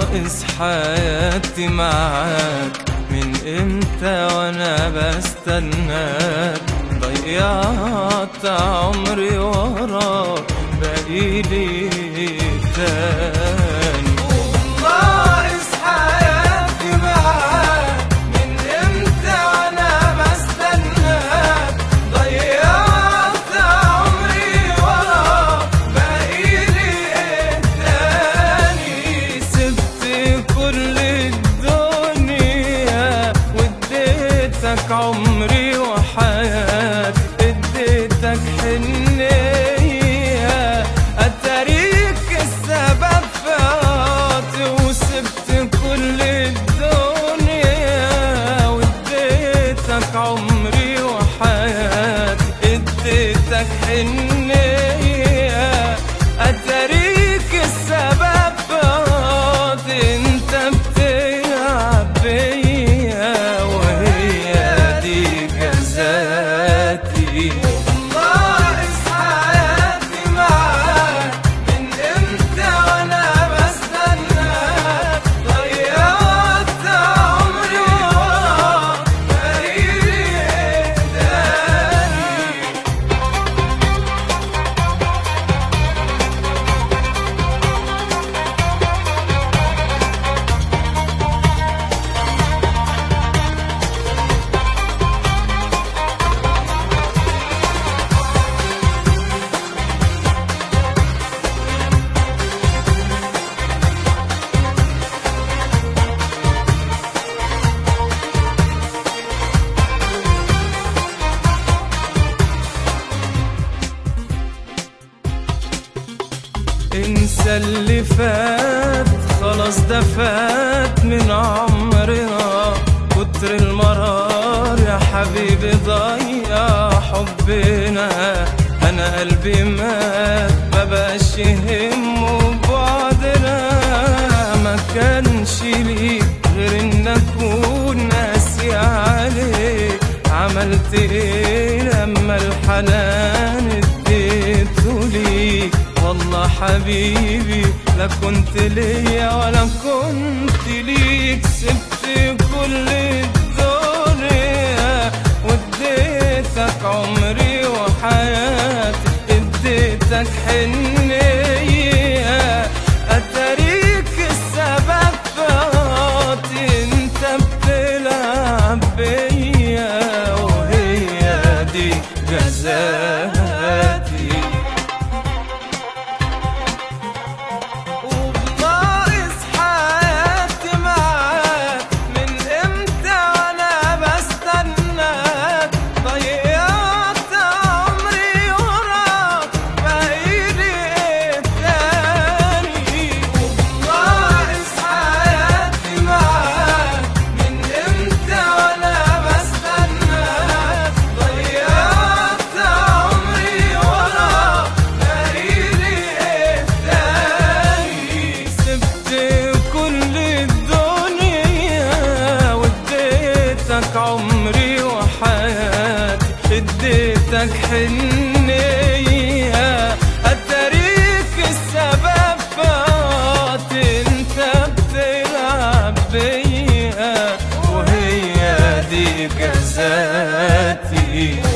ناقص حياتي معاك من امتى وانا بستناك ضيعت عمري وراك بقيلي تاني ناقص حياتي معاك من امتى وانا بستناك ضيعت عمري وراك بقيلي ايه تاني سبت كل الدنيا واديتك عمري وحياتي اديتك حنية اتاريك السبب في عاطي وسبت كل الدنيا واديتك عمري وحياتي اديتك حنية اتاريك السبب في عاطي انت بتلعب بيا وهي دي جزاتي ناقص حياتي معاك من امتى وانا بستناك ضيعت عمري وراك بقيلي ايه تاني انسى اللي فات خلاص ده فات من عمرنا كتر المرار يا حبيبي ضيع حبنا انا قلبي مات ما بقاش يهمه بعدنا ما كانش لي غير ان اكون ناسي عليك عملت ايه لما الحنان اديته ليك والله حبيبي لا كنت ليا ولا كنت ليك سبت كل الدنيا واديتك عمري وحياتي اديتك حنية اتاريك السبب في عاطي انت بتلعب بيا وهي دي جزاتي وبناقص حياتي معاك من امتى وانا بستناك ضيعت عمري وراك بقيلي ايه تاني وبناقص حياتي معاك من امتى وانا بستناك ضيعت عمري وراك بقيلي ايه تاني سبت كل الدنيا واديتك عمري وحياتي اديتك حنية اتاريك السبب فات انت بتلعب بيا وهي دي جزاتي